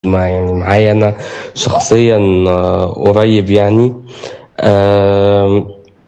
ما يعني معايا انا شخصيا آه، قريب يعني آم،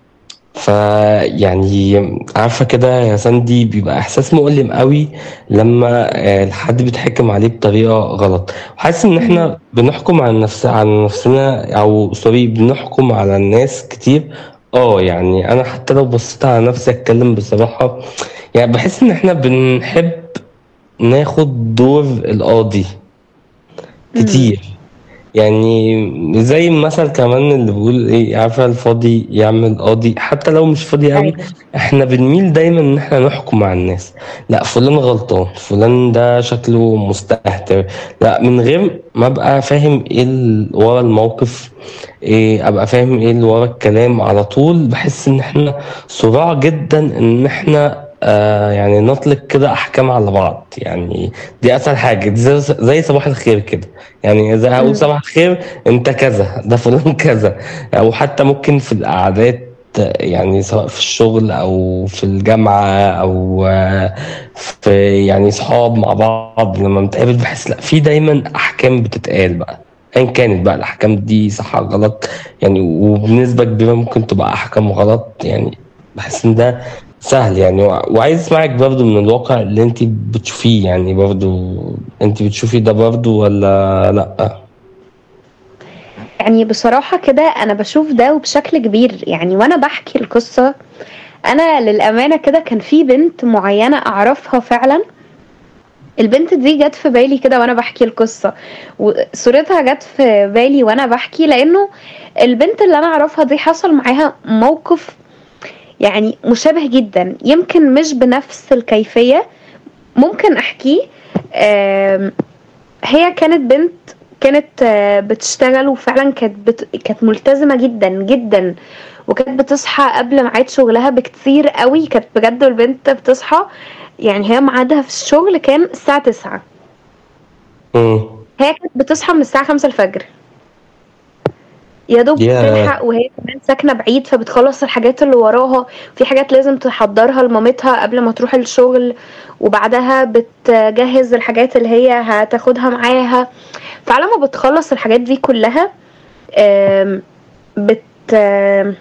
فيعني عارفة كده يا ساندي بيبقى إحساس مؤلم قوي لما آه، الحد بيتحكم عليه بطريقة غلط وحاسس إن إحنا بنحكم على نفس على نفسنا أو سوري بنحكم على الناس كتير اه يعني أنا حتى لو بصيت على نفسي أتكلم بصراحة يعني بحس إن إحنا بنحب ناخد دور القاضي إمم. كتير يعني زي المثل كمان اللي بيقول ايه عارفة الفاضي يعمل قاضي حتى لو مش فاضي قوي أيوه. احنا بنميل دايما ان احنا نحكم على الناس لا فلان غلطان فلان ده شكله مستهتر لا من غير ما ابقى فاهم ايه اللي ورا الموقف ايه ابقى فاهم ايه اللي ورا الكلام على طول بحس ان احنا صراع جدا ان احنا آه يعني نطلق كده احكام على بعض يعني دي اسهل حاجه دي زي, زي صباح الخير كده يعني اذا هقول إمم. صباح الخير انت كذا ده فلان كذا او حتى ممكن في القعدات يعني سواء في الشغل او في الجامعه او آه، في يعني صحاب مع بعض لما بنتقابل بحس لا في دايما احكام بتتقال بقى ايا كانت بقى الاحكام دي صح أو غلط يعني وبنسبه كبيره ممكن تبقى احكام غلط يعني بحس ان ده سهل يعني وع- وعايز اسمعك برضو من الواقع اللي انت بتشوفيه يعني برضو انت بتشوفي ده برضو ولا لا يعني بصراحة كده أنا باشوف ده وبشكل كبير يعني وأنا باحكي القصة أنا للأمانة كده كان في بنت معينة أعرفها فعلًا البنت دي جات في بالي كده وأنا باحكي القصة وصورتها جات في بالي وأنا باحكي لأنه البنت اللي أنا أعرفها دي حصل معاها موقف يعني مشابه جدًا يمكن مش بنفس الكيفية ممكن أحكيه آمم هي كانت بنت كانت آه، بتشتغل وفعلًا كانت بت كانت ملتزمة جدًا، جدًا وكانت بتصحى قبل ميعاد شغلها بكتير أوي، كانت بجد البنت بتصحى يعني هي ميعادها في الشغل كان الساعة 09:00 امم هي كانت بتصحى من الساعة 5:00 يا دوب ياه تلحق وهي كمان ساكنة بعيد فبتخلص الحاجات اللي وراها في حاجات لازم تحضرها لمامتها قبل ما تروح الشغل وبعدها بتجهز الحاجات اللي هي هتاخدها معاها فعلى ما بتخلص الحاجات دي كلها آم، بت آم،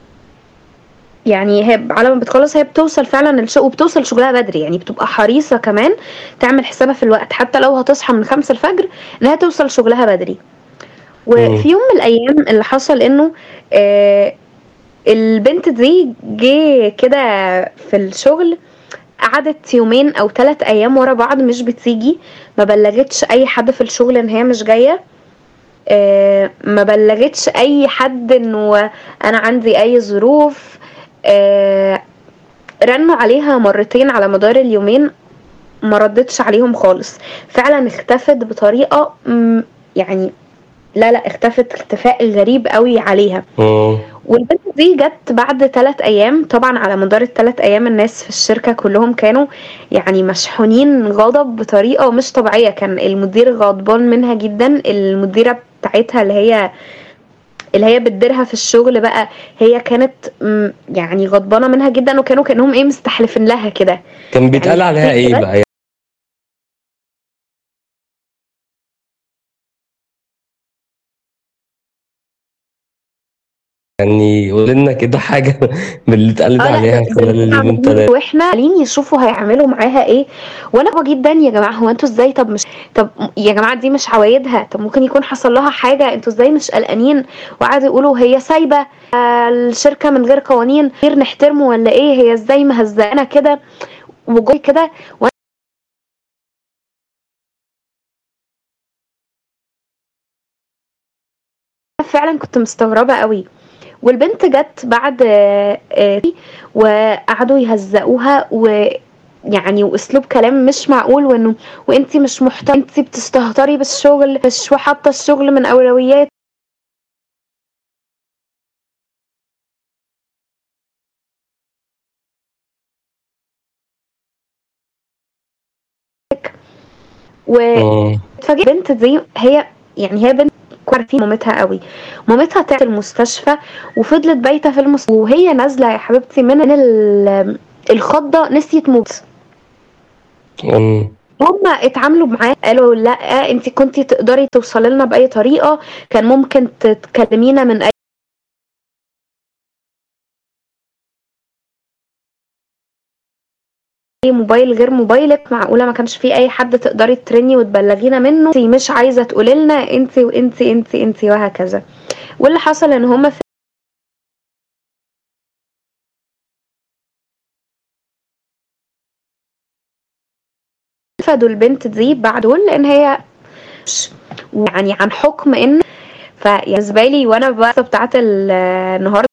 يعني هي على ما بتخلص هي بتوصل فعلا الشغل وبتوصل شغلها بدري يعني بتبقى حريصة كمان تعمل حسابها في الوقت حتى لو هتصحى من خمسة الفجر انها توصل شغلها بدري امم وفي يوم من الايام اللي حصل انه آه البنت دي جه كده في الشغل قعدت يومين او ثلاث ايام ورا بعض مش بتيجي ما بلغتش اي حد في الشغل ان هي مش جايه آه، ما بلغتش اي حد انه انا عندي اي ظروف آه، رنوا عليها مرتين على مدار اليومين ما ردتش عليهم خالص فعلا اختفت بطريقه مم، يعني لا لا اختفت اختفاء غريب قوي عليها امم والبنت دي جت بعد ثلاث ايام طبعا على مدار الثلاث ايام الناس في الشركة كلهم كانوا يعني مشحونين غضب بطريقة مش طبيعية كان المدير غضبان منها جدا المديرة بتاعتها اللي هي اللي هي بتديرها في الشغل بقى هي كانت مم، يعني غضبانة منها جدا وكانوا كأنهم ايه مستحلفين لها كده كان بيتقال يعني عليها هي ايه بس بقى يعني قول لنا كده حاجة من اللي اتقالت اه لا عليها دول خلال دول اليومين عاملين تلاتة واحنا عمالين يشوفوا هيعملوا معاها ايه وانا بقى جدا يا جماعه هو انتوا ازاي طب مش طب يا جماعه دي مش عوايدها طب ممكن يكون حصل لها حاجه انتوا ازاي مش قلقانين وقعدوا يقولوا هي سايبه آه، الشركه من غير قوانين غير نحترمه ولا ايه هي ازاي مهزقانا كده وجوي كده وانا فعلا كنت مستغربه قوي والبنت جت بعد آه، آه، وقعدوا يهزقوها و يعني واسلوب كلام مش معقول وانه وانتي مش محترمه انتي بتستهتري بالشغل مش حاطه الشغل من اولويات امم واتفاجئت البنت دي هي يعني هي بنت عارفين مامتها قوي مامتها تعبت المستشفى وفضلت بايته في المستشفى وهي نازله يا حبيبتي من ال- الخضه نسيت موت امم هم اتعاملوا معاه قالوا لا انت كنتي تقدري توصلي لنا باي طريقه كان ممكن تكلمينا من اي اي موبايل غير موبايلك معقوله ما كانش في اي حد تقدري ترني وتبلغينا منه انت مش عايزه تقولي لنا انت وانت انت انت وهكذا واللي حصل ان هم في فادوا البنت دي بعد دول لان هي يعني عن حكم ان فبالنسبه لي وانا بقى بتاعت النهارده